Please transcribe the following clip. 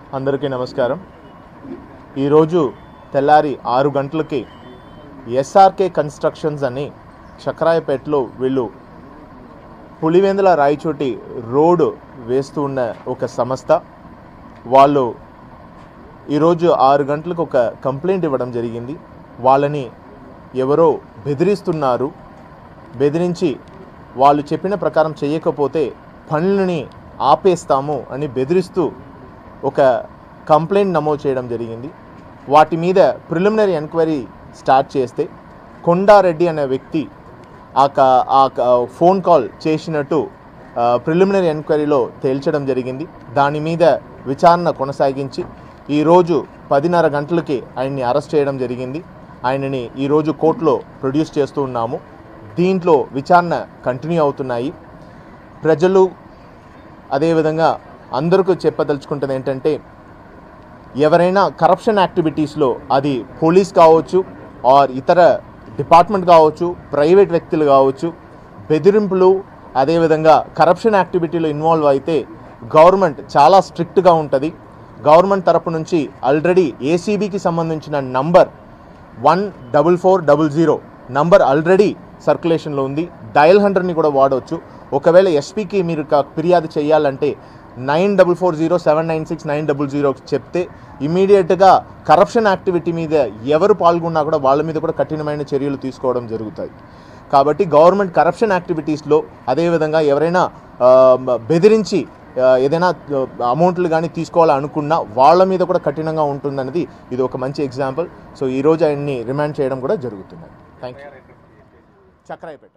అందరికీ నమస్కారం ఈరోజు తెల్లారి ఆరు గంటలకి ఎస్ఆర్కే కన్స్ట్రక్షన్స్ అని చక్రాయపేటలో వీళ్ళు పులివెందుల రాయచోటి రోడ్డు వేస్తూ ఉన్న ఒక సంస్థ వాళ్ళు ఈరోజు ఆరు గంటలకు ఒక కంప్లైంట్ ఇవ్వడం జరిగింది వాళ్ళని ఎవరో బెదిరిస్తున్నారు బెదిరించి వాళ్ళు చెప్పిన ప్రకారం చేయకపోతే పనులని ఆపేస్తాము అని బెదిరిస్తూ ఒక కంప్లైంట్ నమోదు చేయడం జరిగింది వాటి మీద ప్రిలిమినరీ ఎంక్వైరీ స్టార్ట్ చేస్తే కొండారెడ్డి అనే వ్యక్తి ఆ క- ఆ క- ఫోన్ కాల్ చేసినట్టు ప్రిలిమినరీ ఎంక్వైరీలో తేల్చడం జరిగింది దాని మీద విచారణ కొనసాగించి ఈరోజు పదిన్నర గంటలకి ఆయన్ని అరెస్ట్ చేయడం జరిగింది ఆయనని ఈరోజు కోర్టులో ప్రొడ్యూస్ చేస్తూ ఉన్నాము దీంట్లో విచారణ కంటిన్యూ అవుతున్నాయి ప్రజలు అదేవిధంగా అందరికీ చెప్పదలుచుకుంటుంది ఏంటంటే ఎవరైనా కరప్షన్ యాక్టివిటీస్లో అది పోలీస్ కావచ్చు ఆర్ ఇతర డిపార్ట్మెంట్ కావచ్చు ప్రైవేట్ వ్యక్తులు కావచ్చు బెదిరింపులు అదేవిధంగా కరప్షన్ యాక్టివిటీలో ఇన్వాల్వ్ అయితే గవర్నమెంట్ చాలా స్ట్రిక్ట్గా ఉంటుంది గవర్నమెంట్ తరపు నుంచి ఆల్రెడీ ఏసీబీకి సంబంధించిన number one double four double zero number already సర్క్యులేషన్లో ఉంది డయల్ హండ్రెడ్ని కూడా వాడవచ్చు ఒకవేళ ఎస్పీకి మీరు క- ఫిర్యాదు చేయాలంటే nine double four zero seven nine six nine double zero చెప్తే ఇమీడియట్గా కరప్షన్ యాక్టివిటీ మీద ఎవరు పాల్గొన్నా కూడా వాళ్ళ మీద కూడా కఠినమైన చర్యలు తీసుకోవడం జరుగుతాయి కాబట్టి గవర్నమెంట్ కరప్షన్ యాక్టివిటీస్లో అదేవిధంగా ఎవరైనా ఆ, మ- బెదిరించి ఆ, ఏదైనా అమౌంట్లు కానీ తీసుకోవాలనుకున్నా వాళ్ళ మీద కూడా కఠినంగా ఉంటుందన్నది ఇది ఒక మంచి ఎగ్జాంపుల్ సో ఈరోజు ఆయన్ని రిమాండ్ చేయడం కూడా జరుగుతుంది థ్యాంక్ యూ చక్రాయపేట